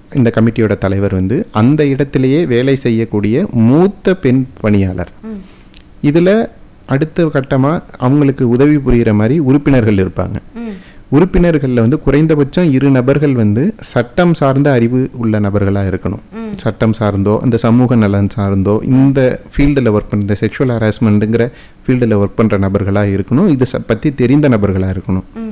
இந்த கமிட்டியோட தலைவர் வந்து அந்த இடத்திலேயே வேலை செய்யக்கூடிய மூத்த பெண் பணியாளர் இதில் அடுத்த கட்டமாக அவங்களுக்கு உதவி புரிகிற மாதிரி உறுப்பினர்கள் இருப்பாங்க ம் உறுப்பினர்களில் வந்து குறைந்தபட்சம் இரு நபர்கள் வந்து சட்டம் சார்ந்த அறிவு உள்ள நபர்களாக இருக்கணும் சட்டம் சார்ந்தோ இந்த சமூக நலன் சார்ந்தோ இந்த ஃபீல்டில் ஒர்க் பண்ணுற செக்ஷுவல் ஹராஸ்மெண்ட்டுங்கிற ஃபீல்டில் ஒர்க் பண்ணுற நபர்களாக இருக்கணும் இது ச- பற்றி தெரிந்த நபர்களாக இருக்கணும் ம்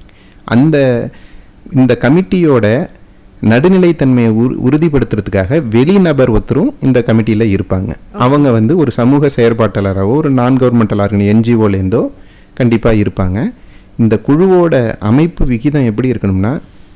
அந்த இந்த கமிட்டியோட நடுநிலைத்தன்மையை உறு உறுதிப்படுத்துறதுக்காக வெளிநபர் ஒருத்தரும் இந்த கமிட்டியில் இருப்பாங்க அவங்க வந்து ஒரு சமூக செயற்பாட்டாளராகவோ ஒரு நான் கவர்மெண்டல் ஆர்கனை என்ஜிஓலேருந்தோ கண்டிப்பாக இருப்பாங்க இந்த குழுவோட அமைப்பு விகிதம் எப்படி இருக்கணும்னா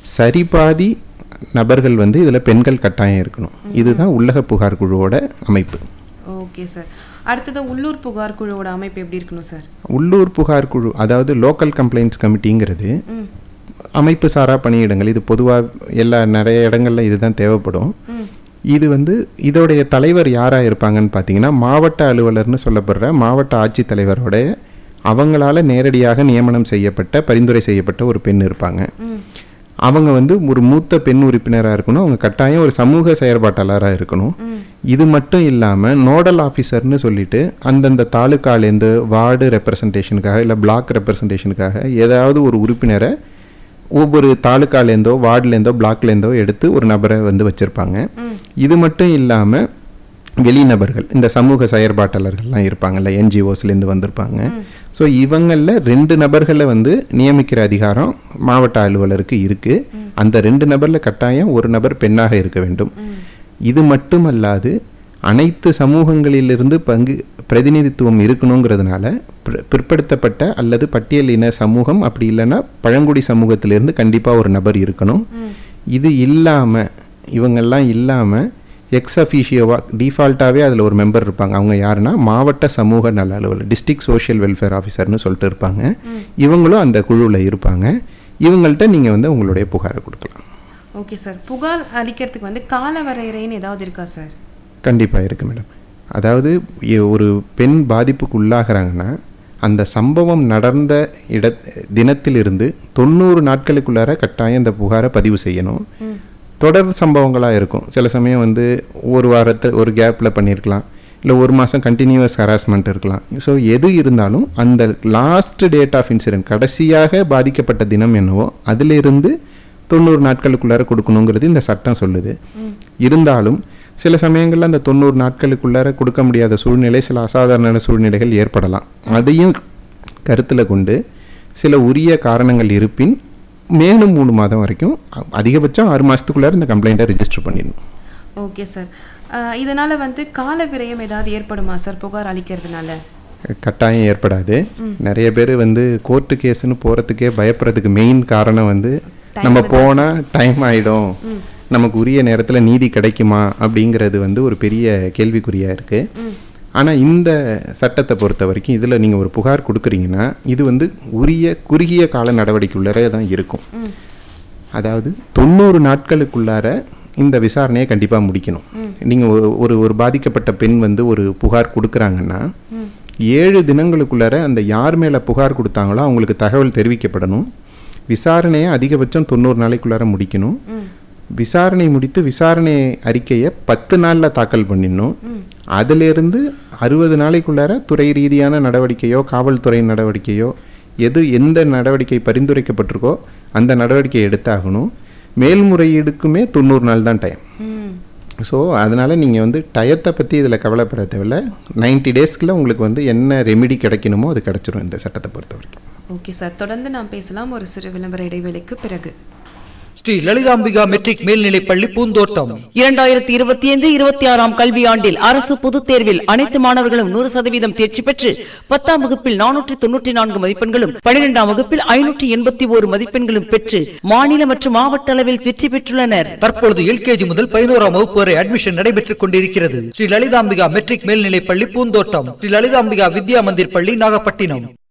சரிபாதி நபர்கள் வந்து இதில் பெண்கள் கட்டாயம் இருக்கணும் இதுதான் உள்ளக புகார் குழுவோட அமைப்பு ஓகே சார் அடுத்தது உள்ளூர் புகார் குழுவோட அமைப்பு எப்படி இருக்கணும் சார் உள்ளூர் புகார் குழு அதாவது லோக்கல் கம்ப்ளைண்ட்ஸ் கமிட்டிங்கிறது ம் அமைப்பு சாரா பணியிடங்கள் இது பொதுவாக எல்லா நிறைய இடங்கள்ல இதுதான் தேவைப்படும் ம் இது வந்து இதோடைய தலைவர் யாராக இருப்பாங்கன்னு பார்த்தீங்கன்னா மாவட்ட அலுவலர்னு சொல்லப்படுற மாவட்ட ஆட்சித்தலைவரோட அவங்களால நேரடியாக நியமனம் செய்யப்பட்ட பரிந்துரை செய்யப்பட்ட ஒரு பெண் இருப்பாங்க ம் அவங்க வந்து ஒரு மூத்த பெண் உறுப்பினராக இருக்கணும் அவங்க கட்டாயம் ஒரு சமூக செயற்பாட்டாளராக இருக்கணும் ம் இது மட்டும் இல்லாமல் நோடல் ஆஃபீஸர்னு சொல்லிட்டு அந்தந்த தாலுக்காலேருந்து வார்டு ரெப்ரசன்டேஷனுக்காக இல்லை பிளாக் ரெப்ரசன்டேஷனுக்காக ஏதாவது ஒரு உறுப்பினரை ஒவ்வொரு தாலுக்காலேருந்தோ வார்டுலேருந்தோ பிளாக்லேருந்தோ எடுத்து ஒரு நபரை வந்து வச்சுருப்பாங்க ம் இது மட்டும் இல்லாமல் வெளிநபர்கள் இந்த சமூக செயற்பாட்டாளர்கள்லாம் இருப்பாங்கல்ல என்ஜிஓஸ்லேருந்து வந்திருப்பாங்க ஸோ இவங்களில் ரெண்டு நபர்களை வந்து நியமிக்கிற அதிகாரம் மாவட்ட அலுவலருக்கு இருக்குது அந்த ரெண்டு நபரில் கட்டாயம் ஒரு நபர் பெண்ணாக இருக்க வேண்டும் இது மட்டுமல்லாது அனைத்து சமூகங்களிலிருந்து பங்கு பிரதிநிதித்துவம் இருக்கணுங்கிறதுனால பிற- பிற்படுத்தப்பட்ட அல்லது பட்டியலின சமூகம் அப்படி இல்லைன்னா பழங்குடி சமூகத்திலிருந்து கண்டிப்பாக ஒரு நபர் இருக்கணும் இது இல்லாமல் இவங்கெல்லாம் இல்லாமல் எக்ஸ் அஃபீஷியோவாக டிஃபால்ட்டாகவே அதில் ஒரு மெம்பர் இருப்பாங்க அவங்க யாருன்னா மாவட்ட சமூக நல அலுவலர் டிஸ்ட்ரிக்ட் சோஷியல் வெல்ஃபேர் ஆஃபீஸர்னு சொல்லிட்டு இருப்பாங்க இவங்களும் அந்த குழுவில் இருப்பாங்க இவங்கள்ட்ட நீங்கள் வந்து உங்களுடைய புகாரை கொடுக்கலாம் ஓகே சார் புகார் அளிக்கிறதுக்கு வந்து கால வரையறைன்னு ஏதாவது இருக்கா சார் கண்டிப்பாக இருக்கு மேடம் அதாவது இ- ஒரு பெண் பாதிப்புக்கு உள்ளாகிறாங்கன்னா அந்த சம்பவம் நடந்த இட தினத்திலிருந்து தொண்ணூறு நாட்களுக்குள்ளார கட்டாயம் இந்த புகாரை பதிவு செய்யணும் ம் தொடர் சம்பவங்களாக இருக்கும் சில சமயம் வந்து ஒரு வாரத்தை ஒரு கேப்பில் பண்ணியிருக்கலாம் இல்லை ஒரு மாதம் கண்டினியூவஸ் ஹராஸ்மெண்ட் இருக்கலாம் ஸோ எது இருந்தாலும் அந்த லாஸ்ட் டேட் ஆஃப் இன்சிடென்ட் கடைசியாக பாதிக்கப்பட்ட தினம் என்னவோ அதிலிருந்து தொண்ணூறு நாட்களுக்குள்ளார கொடுக்கணுங்கிறது இந்த சட்டம் சொல்லுது இருந்தாலும் சில சமயங்களில் அந்த தொண்ணூறு நாட்களுக்குள்ளார கொடுக்க முடியாத சூழ்நிலை சில அசாதாரண சூழ்நிலைகள் ஏற்படலாம் அதையும் கருத்தில் கொண்டு சில உரிய காரணங்கள் இருப்பின் மேலும் மூணு மாதம் வரைக்கும் அ- அதிகபட்சம் ஆறு மாதத்துக்குள்ளார இந்த கம்ப்ளைண்ட்டை ரெஜிஸ்டர் பண்ணிடணும் ஓகே சார் இதனால வந்து கால விரயம் ஏதாவது ஏற்படுமா சார் புகார் அளிக்கிறதுனால கட்டாயம் ஏற்படாது நிறைய பேர் வந்து கோர்ட்டு கேஸ்னு போகிறதுக்கே பயப்படுறதுக்கு மெயின் காரணம் வந்து நம்ம போனால் டைம் ஆகிடும் நமக்கு உரிய நேரத்தில் நீதி கிடைக்குமா அப்படிங்கிறது வந்து ஒரு பெரிய கேள்விக்குறியாக இருக்குது ஆனால் இந்த சட்டத்தை பொறுத்த வரைக்கும் இதில் நீங்கள் ஒரு புகார் கொடுக்குறீங்கன்னா இது வந்து உரிய குறுகிய கால நடவடிக்கையுள்ளரே தான் இருக்கும் அதாவது தொண்ணூறு நாட்களுக்குள்ளார இந்த விசாரணையை கண்டிப்பாக முடிக்கணும் நீங்கள் ஒரு ஒரு பாதிக்கப்பட்ட பெண் வந்து ஒரு புகார் கொடுக்குறாங்கன்னா ஏழு தினங்களுக்குள்ளார அந்த யார் மேலே புகார் கொடுத்தாங்களோ அவங்களுக்கு தகவல் தெரிவிக்கப்படணும் விசாரணையை அதிகபட்சம் தொண்ணூறு நாளைக்குள்ளார முடிக்கணும் விசாரணை முடித்து விசாரணை அறிக்கையை பத்து நாளில் தாக்கல் பண்ணிடணும் அதிலிருந்து அறுபது நாளைக்குள்ளார துறை ரீதியான நடவடிக்கையோ காவல்துறை நடவடிக்கையோ எது எந்த நடவடிக்கை பரிந்துரைக்கப்பட்டிருக்கோ அந்த நடவடிக்கை எடுத்தாகணும் மேல்முறையீடுக்குமே தொண்ணூறு நாள் தான் டைம் ம் ஸோ அதனால் நீங்கள் வந்து டயத்தை பற்றி இதில் கவலைப்பட தேவையில்ல நைன்டி டேஸ்க்குள்ள உங்களுக்கு வந்து என்ன ரெமிடி கிடைக்கணுமோ அது கிடைச்சிரும் இந்த சட்டத்தை பொறுத்த வரைக்கும் ஓகே சார் தொடர்ந்து நாம் பேசலாம் ஒரு சிறு விளம்பர இடைவேளைக்கு பிறகு ஸ்ரீ லலிதாம்பிகா மெட்ரிக் மேல்நிலைப் பள்ளி பூந்தோட்டம் இரண்டாயிரத்தி இருபத்தி ஐந்து இருபத்தி ஆறாம் கல்வியாண்டில் அரசு பொதுத் தேர்வில் அனைத்து மாணவர்களும் நூறு சதவீதம் தேர்ச்சி பெற்று பத்தாம் வகுப்பில் நானூற்றி தொன்னூற்றி நான்கு மதிப்பெண்களும் பனிரெண்டாம் வகுப்பில் ஐநூற்றி எண்பத்தி ஓரு மதிப்பெண்களும் பெற்று மாநில மற்றும் மாவட்ட அளவில் வெற்றி பெற்றுள்ளனர் தற்பொழுது எல்கேஜி முதல் பதினோராம் வகுப்பு வரை அட்மிஷன் நடைபெற்றுக் கொண்டிருக்கிறது ஸ்ரீ லலிதாம்பிகா மெட்ரிக் மேல்நிலைப் பள்ளி பூந்தோட்டம் ஸ்ரீ லலிதாம்பிகா வித்யா மந்திர் பள்ளி நாகப்பட்டினம்